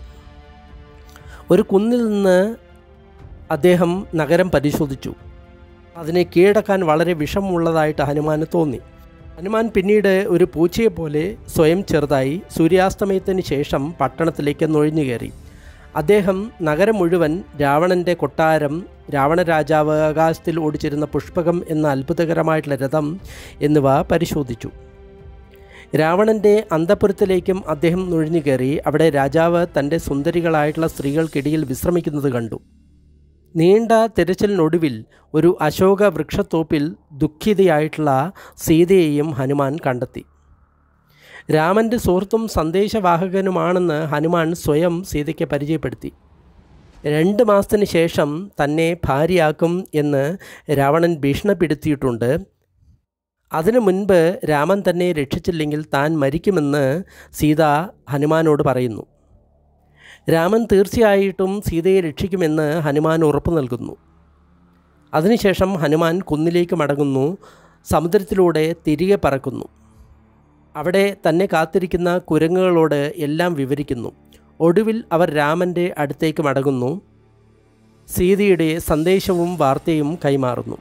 ഒരു കുന്നിൽ നിന്ന് അദ്ദേഹം നഗരം പരിശോധിച്ചു അതിനെ കീഴടക്കാൻ വളരെ വിഷമുള്ളതായിട്ട് ഹനുമാന് തോന്നി ഹനുമാൻ പിന്നീട് ഒരു പൂച്ചയെപ്പോലെ സ്വയം ചെറുതായി സൂര്യാസ്തമയത്തിന് ശേഷം പട്ടണത്തിലേക്ക് നുഴഞ്ഞു കയറി അദ്ദേഹം നഗരം മുഴുവൻ രാവണൻ്റെ കൊട്ടാരം രാവണ രാജാവ് ആകാശത്തിൽ ഓടിച്ചിരുന്ന പുഷ്പകം എന്ന അത്ഭുതകരമായിട്ടുള്ള രഥം എന്നിവ പരിശോധിച്ചു രാവണൻ്റെ അന്തപുരത്തിലേക്കും അദ്ദേഹം നുഴഞ്ഞു കയറി അവിടെ രാജാവ് തൻ്റെ സുന്ദരികളായിട്ടുള്ള സ്ത്രീകൾക്കിടയിൽ വിശ്രമിക്കുന്നത് കണ്ടു നീണ്ട തിരച്ചിലിനൊടുവിൽ ഒരു അശോക വൃക്ഷത്തോപ്പിൽ ദുഃഖിതയായിട്ടുള്ള സീതയെയും ഹനുമാൻ കണ്ടെത്തി രാമൻ്റെ സുഹൃത്തും സന്ദേശവാഹകനുമാണെന്ന് ഹനുമാൻ സ്വയം സീതയ്ക്ക് പരിചയപ്പെടുത്തി രണ്ട് മാസത്തിന് ശേഷം തന്നെ ഭാര്യയാക്കും എന്ന് രാവണൻ ഭീഷണിപ്പെടുത്തിയിട്ടുണ്ട് അതിനു മുൻപ് രാമൻ തന്നെ രക്ഷിച്ചില്ലെങ്കിൽ താൻ മരിക്കുമെന്ന് സീത ഹനുമാനോട് പറയുന്നു രാമൻ തീർച്ചയായിട്ടും സീതയെ രക്ഷിക്കുമെന്ന് ഹനുമാൻ ഉറപ്പു നൽകുന്നു അതിനുശേഷം ഹനുമാൻ കുന്നിലേക്ക് മടങ്ങുന്നു സമുദ്രത്തിലൂടെ തിരികെ പറക്കുന്നു അവിടെ തന്നെ കാത്തിരിക്കുന്ന കുരങ്ങുകളോട് എല്ലാം വിവരിക്കുന്നു ഒടുവിൽ അവർ രാമൻ്റെ അടുത്തേക്ക് മടങ്ങുന്നു സീതയുടെ സന്ദേശവും വാർത്തയും കൈമാറുന്നു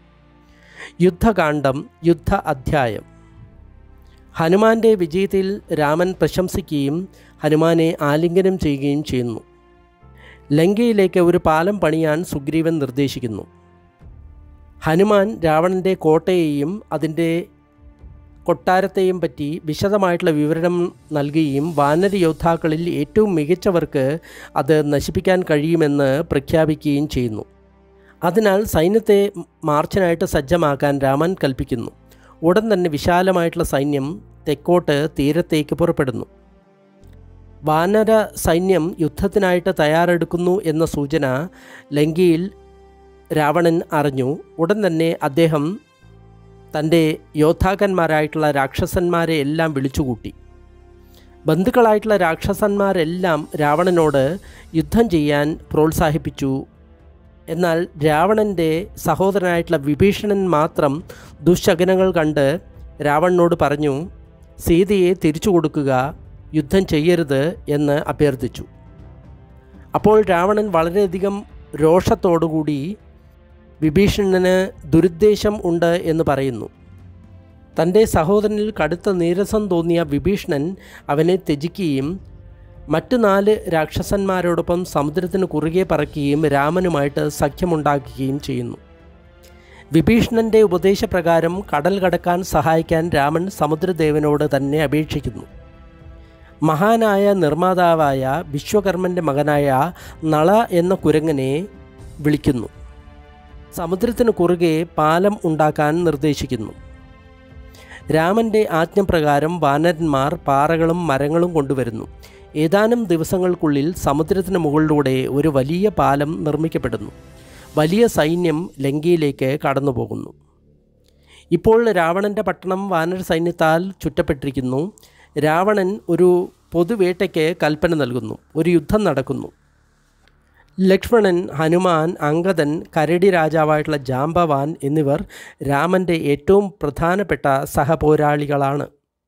യുദ്ധകാന്ഡം യുദ്ധ അധ്യായം ഹനുമാന്റെ വിജയത്തിൽ രാമൻ പ്രശംസിക്കുകയും ഹനുമാനെ ആലിംഗനം ചെയ്യുകയും ചെയ്യുന്നു ലങ്കയിലേക്ക് ഒരു പാലം പണിയാൻ സുഗ്രീവൻ നിർദ്ദേശിക്കുന്നു ഹനുമാൻ രാവണൻ്റെ കോട്ടയെയും അതിൻ്റെ കൊട്ടാരത്തെയും പറ്റി വിശദമായിട്ടുള്ള വിവരണം നൽകുകയും വാനര യോദ്ധാക്കളിൽ ഏറ്റവും മികച്ചവർക്ക് അത് നശിപ്പിക്കാൻ കഴിയുമെന്ന് പ്രഖ്യാപിക്കുകയും ചെയ്യുന്നു അതിനാൽ സൈന്യത്തെ മാർച്ചിനായിട്ട് സജ്ജമാക്കാൻ രാമൻ കൽപ്പിക്കുന്നു ഉടൻ തന്നെ വിശാലമായിട്ടുള്ള സൈന്യം തെക്കോട്ട് തീരത്തേക്ക് പുറപ്പെടുന്നു വാനര സൈന്യം യുദ്ധത്തിനായിട്ട് തയ്യാറെടുക്കുന്നു എന്ന സൂചന ലങ്കയിൽ രാവണൻ അറിഞ്ഞു ഉടൻ തന്നെ അദ്ദേഹം തൻ്റെ യോദ്ധാക്കന്മാരായിട്ടുള്ള രാക്ഷസന്മാരെ എല്ലാം വിളിച്ചുകൂട്ടി ബന്ധുക്കളായിട്ടുള്ള രാക്ഷസന്മാരെല്ലാം രാവണനോട് യുദ്ധം ചെയ്യാൻ പ്രോത്സാഹിപ്പിച്ചു എന്നാൽ രാവണൻ്റെ സഹോദരനായിട്ടുള്ള വിഭീഷണൻ മാത്രം ദുശകനങ്ങൾ കണ്ട് രാവണനോട് പറഞ്ഞു സീതയെ തിരിച്ചു കൊടുക്കുക യുദ്ധം ചെയ്യരുത് എന്ന് അഭ്യർത്ഥിച്ചു അപ്പോൾ രാവണൻ വളരെയധികം രോഷത്തോടുകൂടി വിഭീഷണന് ദുരുദ്ദേശം ഉണ്ട് എന്ന് പറയുന്നു തൻ്റെ സഹോദരനിൽ കടുത്ത നീരസം തോന്നിയ വിഭീഷണൻ അവനെ ത്യജിക്കുകയും മറ്റു നാല് രാക്ഷസന്മാരോടൊപ്പം സമുദ്രത്തിന് കുറുകെ പറക്കുകയും രാമനുമായിട്ട് സഖ്യമുണ്ടാക്കുകയും ചെയ്യുന്നു വിഭീഷണൻ്റെ ഉപദേശപ്രകാരം കടൽ കടക്കാൻ സഹായിക്കാൻ രാമൻ സമുദ്രദേവനോട് തന്നെ അപേക്ഷിക്കുന്നു മഹാനായ നിർമ്മാതാവായ വിശ്വകർമ്മൻ്റെ മകനായ നള എന്ന കുരങ്ങനെ വിളിക്കുന്നു സമുദ്രത്തിന് കുറുകെ പാലം ഉണ്ടാക്കാൻ നിർദ്ദേശിക്കുന്നു രാമൻ്റെ ആജ്ഞപ്രകാരം വാനരന്മാർ പാറകളും മരങ്ങളും കൊണ്ടുവരുന്നു ഏതാനും ദിവസങ്ങൾക്കുള്ളിൽ സമുദ്രത്തിന് മുകളിലൂടെ ഒരു വലിയ പാലം നിർമ്മിക്കപ്പെടുന്നു വലിയ സൈന്യം ലങ്കയിലേക്ക് കടന്നു പോകുന്നു ഇപ്പോൾ രാവണൻ്റെ പട്ടണം വാനര സൈന്യത്താൽ ചുറ്റപ്പെട്ടിരിക്കുന്നു രാവണൻ ഒരു പൊതുവേട്ടയ്ക്ക് കൽപ്പന നൽകുന്നു ഒരു യുദ്ധം നടക്കുന്നു ലക്ഷ്മണൻ ഹനുമാൻ അങ്കദൻ കരടി രാജാവായിട്ടുള്ള ജാംബവാൻ എന്നിവർ രാമൻ്റെ ഏറ്റവും പ്രധാനപ്പെട്ട സഹപോരാളികളാണ്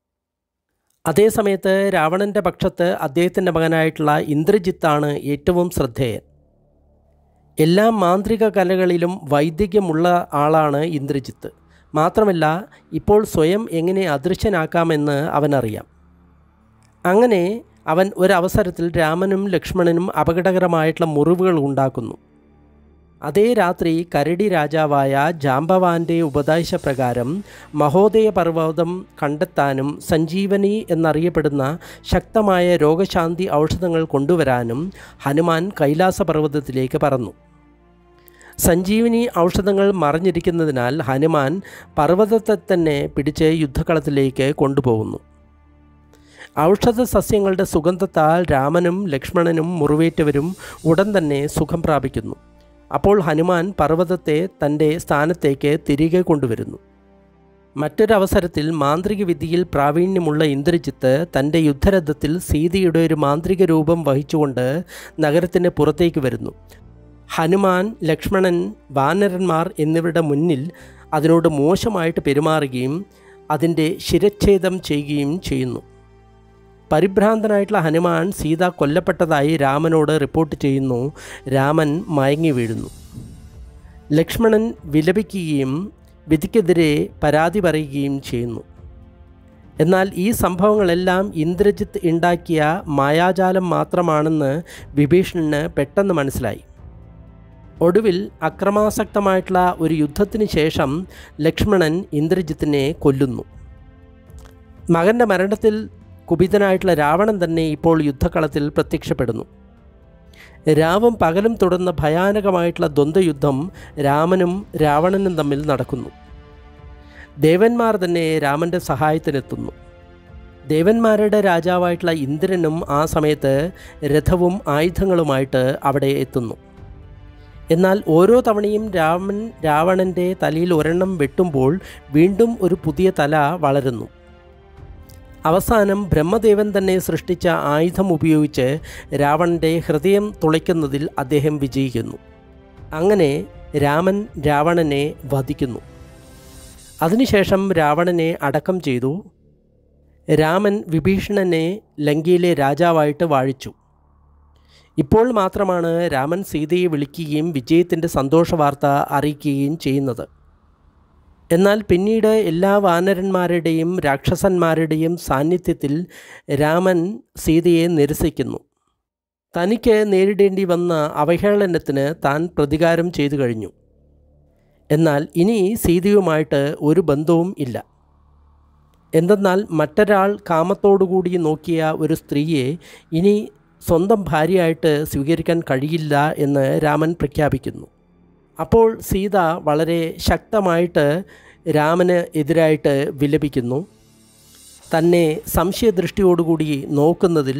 അതേസമയത്ത് രാവണൻ്റെ പക്ഷത്ത് അദ്ദേഹത്തിൻ്റെ മകനായിട്ടുള്ള ഇന്ദ്രജിത്താണ് ഏറ്റവും ശ്രദ്ധേയൻ എല്ലാ മാന്ത്രിക കലകളിലും വൈദികമുള്ള ആളാണ് ഇന്ദ്രജിത്ത് മാത്രമല്ല ഇപ്പോൾ സ്വയം എങ്ങനെ അദൃശ്യനാക്കാമെന്ന് അവനറിയാം അങ്ങനെ അവൻ ഒരവസരത്തിൽ രാമനും ലക്ഷ്മണനും അപകടകരമായിട്ടുള്ള മുറിവുകൾ ഉണ്ടാക്കുന്നു അതേ രാത്രി കരടി രാജാവായ ജാംബവാൻ്റെ ഉപദേശപ്രകാരം മഹോദയ പർവ്വതം കണ്ടെത്താനും സഞ്ജീവനി എന്നറിയപ്പെടുന്ന ശക്തമായ രോഗശാന്തി ഔഷധങ്ങൾ കൊണ്ടുവരാനും ഹനുമാൻ കൈലാസ പർവ്വതത്തിലേക്ക് പറന്നു സഞ്ജീവനി ഔഷധങ്ങൾ മറഞ്ഞിരിക്കുന്നതിനാൽ ഹനുമാൻ പർവ്വതത്തെ തന്നെ പിടിച്ച് യുദ്ധകളത്തിലേക്ക് കൊണ്ടുപോകുന്നു ഔഷധ സസ്യങ്ങളുടെ സുഗന്ധത്താൽ രാമനും ലക്ഷ്മണനും മുറിവേറ്റവരും ഉടൻ തന്നെ സുഖം പ്രാപിക്കുന്നു അപ്പോൾ ഹനുമാൻ പർവ്വതത്തെ തൻ്റെ സ്ഥാനത്തേക്ക് തിരികെ കൊണ്ടുവരുന്നു മറ്റൊരവസരത്തിൽ മാന്ത്രിക വിദ്യയിൽ പ്രാവീണ്യമുള്ള ഇന്ദ്രജിത്ത് തൻ്റെ യുദ്ധരഥത്തിൽ സീതയുടെ ഒരു മാന്ത്രിക രൂപം വഹിച്ചുകൊണ്ട് നഗരത്തിന് പുറത്തേക്ക് വരുന്നു ഹനുമാൻ ലക്ഷ്മണൻ വാനരന്മാർ എന്നിവരുടെ മുന്നിൽ അതിനോട് മോശമായിട്ട് പെരുമാറുകയും അതിൻ്റെ ശിരച്ഛേദം ചെയ്യുകയും ചെയ്യുന്നു പരിഭ്രാന്തനായിട്ടുള്ള ഹനുമാൻ സീത കൊല്ലപ്പെട്ടതായി രാമനോട് റിപ്പോർട്ട് ചെയ്യുന്നു രാമൻ മയങ്ങി വീഴുന്നു ലക്ഷ്മണൻ വിലപിക്കുകയും വിധിക്കെതിരെ പരാതി പറയുകയും ചെയ്യുന്നു എന്നാൽ ഈ സംഭവങ്ങളെല്ലാം ഇന്ദ്രജിത്ത് ഉണ്ടാക്കിയ മായാജാലം മാത്രമാണെന്ന് വിഭീഷണന് പെട്ടെന്ന് മനസ്സിലായി ഒടുവിൽ അക്രമാസക്തമായിട്ടുള്ള ഒരു യുദ്ധത്തിന് ശേഷം ലക്ഷ്മണൻ ഇന്ദ്രജിത്തിനെ കൊല്ലുന്നു മകൻ്റെ മരണത്തിൽ കുപിതനായിട്ടുള്ള രാവണൻ തന്നെ ഇപ്പോൾ യുദ്ധക്കളത്തിൽ പ്രത്യക്ഷപ്പെടുന്നു രാവും പകലും തുടർന്ന ഭയാനകമായിട്ടുള്ള ദ്വന്ദ്വയുദ്ധം രാമനും രാവണനും തമ്മിൽ നടക്കുന്നു ദേവന്മാർ തന്നെ രാമൻ്റെ സഹായത്തിനെത്തുന്നു ദേവന്മാരുടെ രാജാവായിട്ടുള്ള ഇന്ദ്രനും ആ സമയത്ത് രഥവും ആയുധങ്ങളുമായിട്ട് അവിടെ എത്തുന്നു എന്നാൽ ഓരോ തവണയും രാമൻ രാവണൻ്റെ തലയിൽ ഒരെണ്ണം വെട്ടുമ്പോൾ വീണ്ടും ഒരു പുതിയ തല വളരുന്നു അവസാനം ബ്രഹ്മദേവൻ തന്നെ സൃഷ്ടിച്ച ആയുധം ഉപയോഗിച്ച് രാവണൻ്റെ ഹൃദയം തുളയ്ക്കുന്നതിൽ അദ്ദേഹം വിജയിക്കുന്നു അങ്ങനെ രാമൻ രാവണനെ വധിക്കുന്നു അതിനുശേഷം രാവണനെ അടക്കം ചെയ്തു രാമൻ വിഭീഷണനെ ലങ്കയിലെ രാജാവായിട്ട് വാഴിച്ചു ഇപ്പോൾ മാത്രമാണ് രാമൻ സീതയെ വിളിക്കുകയും വിജയത്തിൻ്റെ സന്തോഷവാർത്ത അറിയിക്കുകയും ചെയ്യുന്നത് എന്നാൽ പിന്നീട് എല്ലാ വാനരന്മാരുടെയും രാക്ഷസന്മാരുടെയും സാന്നിധ്യത്തിൽ രാമൻ സീതയെ നിരസിക്കുന്നു തനിക്ക് നേരിടേണ്ടി വന്ന അവഹേളനത്തിന് താൻ പ്രതികാരം ചെയ്തു കഴിഞ്ഞു എന്നാൽ ഇനി സീതയുമായിട്ട് ഒരു ബന്ധവും ഇല്ല എന്തെന്നാൽ മറ്റൊരാൾ കാമത്തോടുകൂടി നോക്കിയ ഒരു സ്ത്രീയെ ഇനി സ്വന്തം ഭാര്യയായിട്ട് സ്വീകരിക്കാൻ കഴിയില്ല എന്ന് രാമൻ പ്രഖ്യാപിക്കുന്നു അപ്പോൾ സീത വളരെ ശക്തമായിട്ട് രാമന് എതിരായിട്ട് വിലപിക്കുന്നു തന്നെ സംശയദൃഷ്ടിയോടുകൂടി നോക്കുന്നതിൽ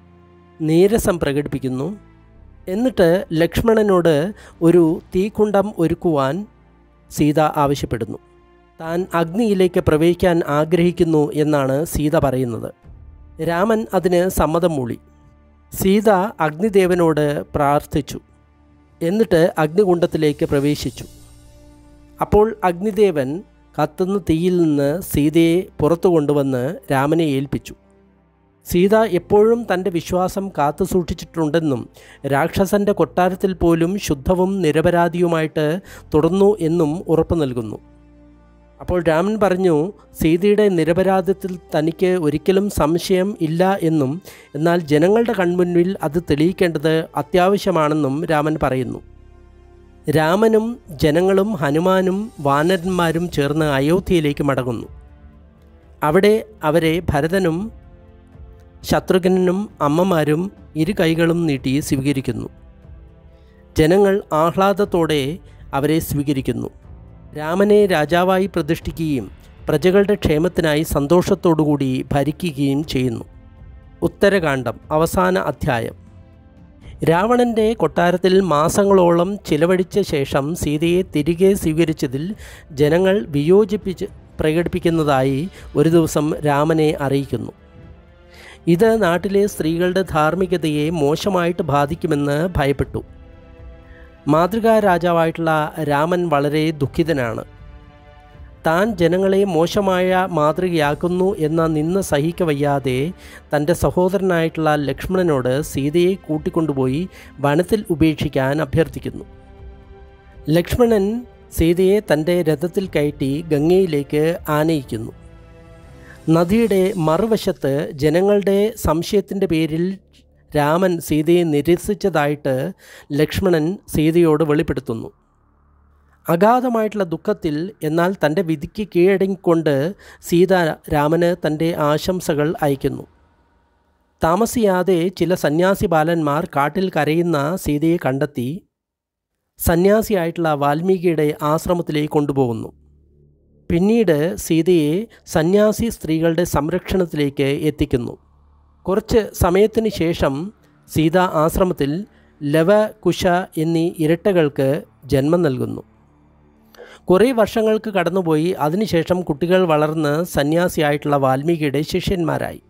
നീരസം പ്രകടിപ്പിക്കുന്നു എന്നിട്ട് ലക്ഷ്മണനോട് ഒരു തീക്കുണ്ടം ഒരുക്കുവാൻ സീത ആവശ്യപ്പെടുന്നു താൻ അഗ്നിയിലേക്ക് പ്രവേശിക്കാൻ ആഗ്രഹിക്കുന്നു എന്നാണ് സീത പറയുന്നത് രാമൻ അതിന് സമ്മതം മൂളി സീത അഗ്നിദേവനോട് പ്രാർത്ഥിച്ചു എന്നിട്ട് അഗ്നികുണ്ഡത്തിലേക്ക് പ്രവേശിച്ചു അപ്പോൾ അഗ്നിദേവൻ കത്തുന്ന തീയിൽ നിന്ന് സീതയെ പുറത്തു കൊണ്ടുവന്ന് രാമനെ ഏൽപ്പിച്ചു സീത എപ്പോഴും തൻ്റെ വിശ്വാസം കാത്തു സൂക്ഷിച്ചിട്ടുണ്ടെന്നും രാക്ഷസൻ്റെ കൊട്ടാരത്തിൽ പോലും ശുദ്ധവും നിരപരാധിയുമായിട്ട് തുടർന്നു എന്നും ഉറപ്പു നൽകുന്നു അപ്പോൾ രാമൻ പറഞ്ഞു സീതയുടെ നിരപരാധിത്വത്തിൽ തനിക്ക് ഒരിക്കലും സംശയം ഇല്ല എന്നും എന്നാൽ ജനങ്ങളുടെ കൺമുന്നിൽ അത് തെളിയിക്കേണ്ടത് അത്യാവശ്യമാണെന്നും രാമൻ പറയുന്നു രാമനും ജനങ്ങളും ഹനുമാനും വാനരന്മാരും ചേർന്ന് അയോധ്യയിലേക്ക് മടങ്ങുന്നു അവിടെ അവരെ ഭരതനും ശത്രുഘ്നനും അമ്മമാരും ഇരു കൈകളും നീട്ടി സ്വീകരിക്കുന്നു ജനങ്ങൾ ആഹ്ലാദത്തോടെ അവരെ സ്വീകരിക്കുന്നു രാമനെ രാജാവായി പ്രതിഷ്ഠിക്കുകയും പ്രജകളുടെ ക്ഷേമത്തിനായി സന്തോഷത്തോടുകൂടി ഭരിക്കുകയും ചെയ്യുന്നു ഉത്തരകാണ്ഡം അവസാന അധ്യായം രാവണൻ്റെ കൊട്ടാരത്തിൽ മാസങ്ങളോളം ചിലവഴിച്ച ശേഷം സീതയെ തിരികെ സ്വീകരിച്ചതിൽ ജനങ്ങൾ വിയോജിപ്പിച്ച് പ്രകടിപ്പിക്കുന്നതായി ഒരു ദിവസം രാമനെ അറിയിക്കുന്നു ഇത് നാട്ടിലെ സ്ത്രീകളുടെ ധാർമ്മികതയെ മോശമായിട്ട് ബാധിക്കുമെന്ന് ഭയപ്പെട്ടു മാതൃകാ രാജാവായിട്ടുള്ള രാമൻ വളരെ ദുഃഖിതനാണ് താൻ ജനങ്ങളെ മോശമായ മാതൃകയാക്കുന്നു എന്ന നിന്ന സഹിക്കവയ്യാതെ തൻ്റെ സഹോദരനായിട്ടുള്ള ലക്ഷ്മണനോട് സീതയെ കൂട്ടിക്കൊണ്ടുപോയി വനത്തിൽ ഉപേക്ഷിക്കാൻ അഭ്യർത്ഥിക്കുന്നു ലക്ഷ്മണൻ സീതയെ തൻ്റെ രഥത്തിൽ കയറ്റി ഗംഗയിലേക്ക് ആനയിക്കുന്നു നദിയുടെ മറുവശത്ത് ജനങ്ങളുടെ സംശയത്തിൻ്റെ പേരിൽ രാമൻ സീതയെ നിരസിച്ചതായിട്ട് ലക്ഷ്മണൻ സീതയോട് വെളിപ്പെടുത്തുന്നു അഗാധമായിട്ടുള്ള ദുഃഖത്തിൽ എന്നാൽ തൻ്റെ വിധിക്ക് കീഴടങ്ങിക്കൊണ്ട് സീത രാമന് തൻ്റെ ആശംസകൾ അയക്കുന്നു താമസിയാതെ ചില സന്യാസി ബാലന്മാർ കാട്ടിൽ കരയുന്ന സീതയെ കണ്ടെത്തി സന്യാസിയായിട്ടുള്ള വാൽമീകിയുടെ ആശ്രമത്തിലേക്ക് കൊണ്ടുപോകുന്നു പിന്നീട് സീതയെ സന്യാസി സ്ത്രീകളുടെ സംരക്ഷണത്തിലേക്ക് എത്തിക്കുന്നു കുറച്ച് സമയത്തിന് ശേഷം സീത ആശ്രമത്തിൽ ലവ കുശ എന്നീ ഇരട്ടകൾക്ക് ജന്മം നൽകുന്നു കുറേ വർഷങ്ങൾക്ക് കടന്നുപോയി അതിനുശേഷം കുട്ടികൾ വളർന്ന് സന്യാസിയായിട്ടുള്ള വാൽമീകിയുടെ ശിഷ്യന്മാരായി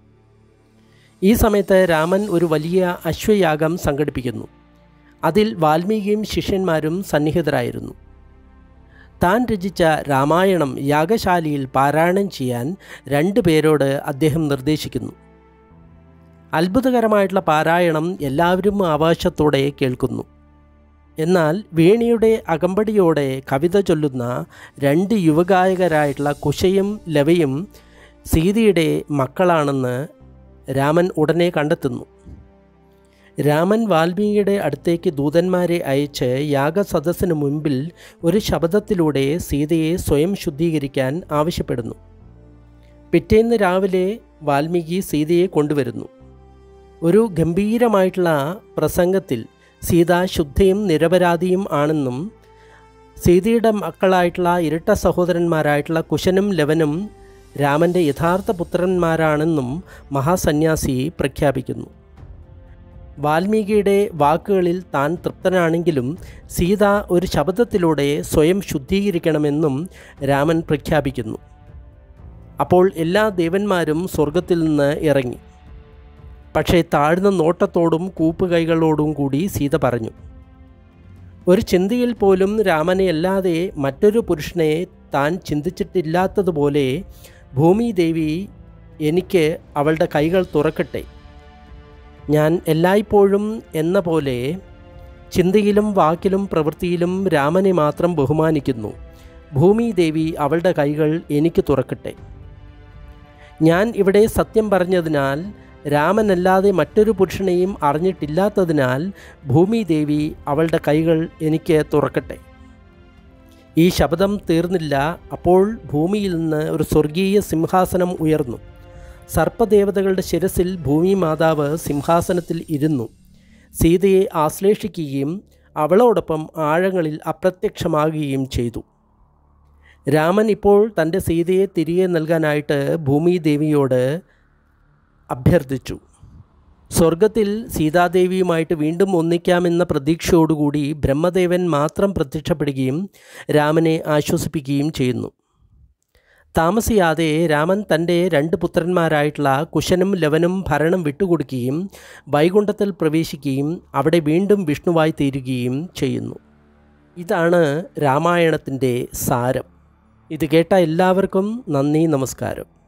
ഈ സമയത്ത് രാമൻ ഒരു വലിയ അശ്വയാഗം സംഘടിപ്പിക്കുന്നു അതിൽ വാൽമീകിയും ശിഷ്യന്മാരും സന്നിഹിതരായിരുന്നു താൻ രചിച്ച രാമായണം യാഗശാലയിൽ പാരായണം ചെയ്യാൻ രണ്ടു പേരോട് അദ്ദേഹം നിർദ്ദേശിക്കുന്നു അത്ഭുതകരമായിട്ടുള്ള പാരായണം എല്ലാവരും ആവാശത്തോടെ കേൾക്കുന്നു എന്നാൽ വീണയുടെ അകമ്പടിയോടെ കവിത ചൊല്ലുന്ന രണ്ട് യുവഗായകരായിട്ടുള്ള കുശയും ലവയും സീതയുടെ മക്കളാണെന്ന് രാമൻ ഉടനെ കണ്ടെത്തുന്നു രാമൻ വാൽമീകിയുടെ അടുത്തേക്ക് ദൂതന്മാരെ അയച്ച് യാഗസദസ്സിന് മുൻപിൽ ഒരു ശബ്ദത്തിലൂടെ സീതയെ സ്വയം ശുദ്ധീകരിക്കാൻ ആവശ്യപ്പെടുന്നു പിറ്റേന്ന് രാവിലെ വാൽമീകി സീതയെ കൊണ്ടുവരുന്നു ഒരു ഗംഭീരമായിട്ടുള്ള പ്രസംഗത്തിൽ സീത ശുദ്ധയും നിരപരാധിയും ആണെന്നും സീതയുടെ മക്കളായിട്ടുള്ള ഇരട്ട സഹോദരന്മാരായിട്ടുള്ള കുശനും ലവനും രാമൻ്റെ യഥാർത്ഥ പുത്രന്മാരാണെന്നും മഹാസന്യാസി പ്രഖ്യാപിക്കുന്നു വാൽമീകിയുടെ വാക്കുകളിൽ താൻ തൃപ്തനാണെങ്കിലും സീത ഒരു ശബ്ദത്തിലൂടെ സ്വയം ശുദ്ധീകരിക്കണമെന്നും രാമൻ പ്രഖ്യാപിക്കുന്നു അപ്പോൾ എല്ലാ ദേവന്മാരും സ്വർഗത്തിൽ നിന്ന് ഇറങ്ങി പക്ഷേ താഴ്ന്ന നോട്ടത്തോടും കൂപ്പുകൈകളോടും കൂടി സീത പറഞ്ഞു ഒരു ചിന്തയിൽ പോലും രാമനെ അല്ലാതെ മറ്റൊരു പുരുഷനെ താൻ ചിന്തിച്ചിട്ടില്ലാത്തതുപോലെ ഭൂമിദേവി എനിക്ക് അവളുടെ കൈകൾ തുറക്കട്ടെ ഞാൻ എല്ലായ്പ്പോഴും എന്ന പോലെ ചിന്തയിലും വാക്കിലും പ്രവൃത്തിയിലും രാമനെ മാത്രം ബഹുമാനിക്കുന്നു ഭൂമിദേവി അവളുടെ കൈകൾ എനിക്ക് തുറക്കട്ടെ ഞാൻ ഇവിടെ സത്യം പറഞ്ഞതിനാൽ രാമനല്ലാതെ മറ്റൊരു പുരുഷനെയും അറിഞ്ഞിട്ടില്ലാത്തതിനാൽ ഭൂമിദേവി അവളുടെ കൈകൾ എനിക്ക് തുറക്കട്ടെ ഈ ശബ്ദം തീർന്നില്ല അപ്പോൾ ഭൂമിയിൽ നിന്ന് ഒരു സ്വർഗീയ സിംഹാസനം ഉയർന്നു സർപ്പദേവതകളുടെ ശിരസിൽ ഭൂമി മാതാവ് സിംഹാസനത്തിൽ ഇരുന്നു സീതയെ ആശ്ലേഷിക്കുകയും അവളോടൊപ്പം ആഴങ്ങളിൽ അപ്രത്യക്ഷമാകുകയും ചെയ്തു രാമൻ ഇപ്പോൾ തൻ്റെ സീതയെ തിരികെ നൽകാനായിട്ട് ഭൂമിദേവിയോട് അഭ്യർത്ഥിച്ചു സ്വർഗത്തിൽ സീതാദേവിയുമായിട്ട് വീണ്ടും ഒന്നിക്കാമെന്ന പ്രതീക്ഷയോടുകൂടി ബ്രഹ്മദേവൻ മാത്രം പ്രത്യക്ഷപ്പെടുകയും രാമനെ ആശ്വസിപ്പിക്കുകയും ചെയ്യുന്നു താമസിയാതെ രാമൻ തൻ്റെ രണ്ട് പുത്രന്മാരായിട്ടുള്ള കുശനും ലവനും ഭരണം വിട്ടുകൊടുക്കുകയും വൈകുണ്ഠത്തിൽ പ്രവേശിക്കുകയും അവിടെ വീണ്ടും വിഷ്ണുവായി തീരുകയും ചെയ്യുന്നു ഇതാണ് രാമായണത്തിൻ്റെ സാരം ഇത് കേട്ട എല്ലാവർക്കും നന്ദി നമസ്കാരം